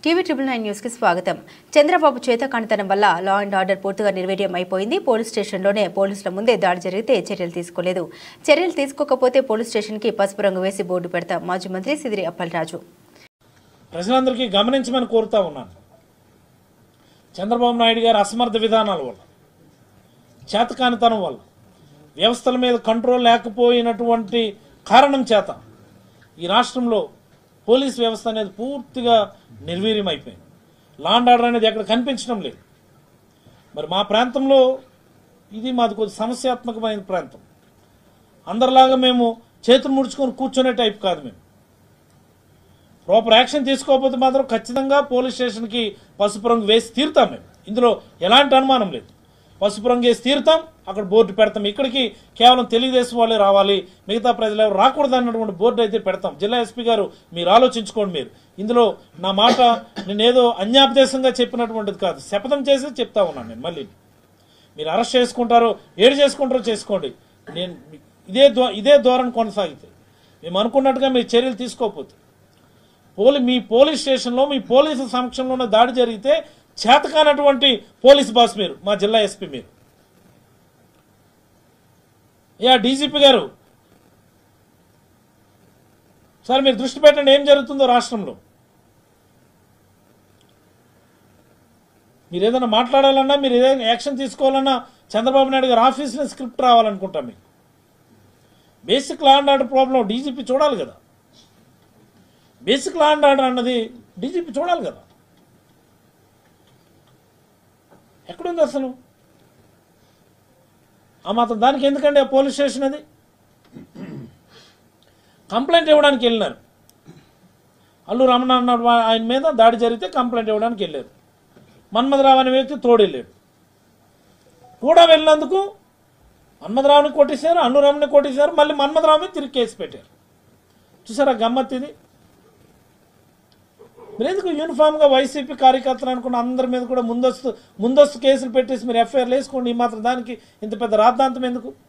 TV triple nine news కి స్వాగతం చంద్రబాబు చేతకానితనం వల్ల లా అండ్ ఆర్డర్ పూర్తిగా నిర్వీర్యం అయిపోయింది పోలీస్ స్టేషన్లోనే పోలీసుల ముందే దాడి జరిగితే చర్యలు తీసుకోలేదు చర్యలు తీసుకోకపోతే పోలీస్ స్టేషన్ కి పసుపు రంగు వేసి బోర్డు పెడతాం మాజీ మంత్రి సిదిరి అప్పలరాజు ప్రజలందరికీ గమనించమని కోరుతా ఉన్నాను చంద్రబాబు నాయుడు గారి అసమర్థ విధానాల వల్ల చేతకానితనం వల్ల వ్యవస్థల మీద కంట్రోల్ లేకపోయినటువంటి కారణం చేత ఈ రాష్ట్రంలో పోలీస్ వ్యవస్థ అనేది పూర్తిగా నిర్వీర్యం అయిపోయింది లాండ్ ఆర్డర్ అనేది ఎక్కడ కనిపించడం లేదు మరి మా ప్రాంతంలో ఇది మాది కొద్ది సమస్యాత్మకమైన ప్రాంతం అందరిలాగా మేము చేతులు ముడుచుకొని కూర్చునే టైప్ కాదు మేము ప్రాపర్ యాక్షన్ తీసుకోకపోతే మాత్రం ఖచ్చితంగా పోలీస్ స్టేషన్కి పసుపు రంగు వేసి తీరుతాం మేము ఇందులో ఎలాంటి అనుమానం లేదు పసుపు రంగు వేసి తీరుతాం అక్కడ బోర్డు పెడతాం ఇక్కడికి కేవలం తెలుగుదేశం వాళ్ళే రావాలి మిగతా ప్రజలు ఎవరు రాకూడదు అన్నటువంటి బోర్డు అయితే పెడతాం జిల్లా ఎస్పీ గారు మీరు ఆలోచించుకోండి మీరు ఇందులో నా మాట నేను ఏదో అన్యాపదేశంగా చెప్పినటువంటిది కాదు శపథం చేసి చెప్తా ఉన్నాను నేను మళ్ళీ మీరు అరెస్ట్ చేసుకుంటారో ఏడు చేసుకుంటారో చేసుకోండి నేను ఇదే ధో ఇదే ధోరణి కొనసాగితే మేము అనుకున్నట్టుగా మీరు చర్యలు తీసుకోకపోతే పోలీ మీ పోలీస్ స్టేషన్లో మీ పోలీసు సమక్షంలోనే దాడి జరిగితే చేతకానటువంటి పోలీస్ బాస్ మీరు మా జిల్లా ఎస్పీ మీరు యా డీజీపీ గారు సార్ మీరు దృష్టి పెట్టండి ఏం జరుగుతుందో రాష్ట్రంలో మీరు ఏదైనా మాట్లాడాలన్నా మీరు ఏదైనా యాక్షన్ తీసుకోవాలన్నా చంద్రబాబు నాయుడు గారు ఆఫీస్లో స్క్రిప్ట్ రావాలనుకుంటాం మీకు basic law and order problem DGP చూడాలి కదా బేసిక్ లా అండ్ ఆర్డర్ అన్నది డీజీపీ చూడాలి కదా ఎక్కడుంది అసలు ఆ మాత్రం దానికి ఎందుకండి ఆ పోలీస్ స్టేషన్ అది కంప్లైంట్ ఇవ్వడానికి వెళ్ళినారు అల్లు రమణ అన్న వా- ఆయన మీద దాడి జరిగితే కంప్లైంట్ ఇవ్వడానికి వెళ్ళారు మన్మథరావు అనే వ్యక్తి తోడు వెళ్ళాడు కూడా వెళ్ళినందుకు మన్మథరావుని కొట్టేశారు అల్లు రమణని కొట్టేశారు మళ్ళీ మన్మథరావు మీద తిరిగి కేసు పెట్టారు చూసారా గమ్మత్ ఇది మీరు ఎందుకు యూనిఫామ్గా వైసీపీ కార్యకర్తలు అనుకున్న అందరి మీద కూడా ముందస్తు ముందస్తు కేసులు పెట్టేసి మీరు ఎఫ్ఐఆర్లు వేసుకోండి ఈ మాత్రం దానికి ఇంత పెద్ద రాద్ధాంతం ఎందుకు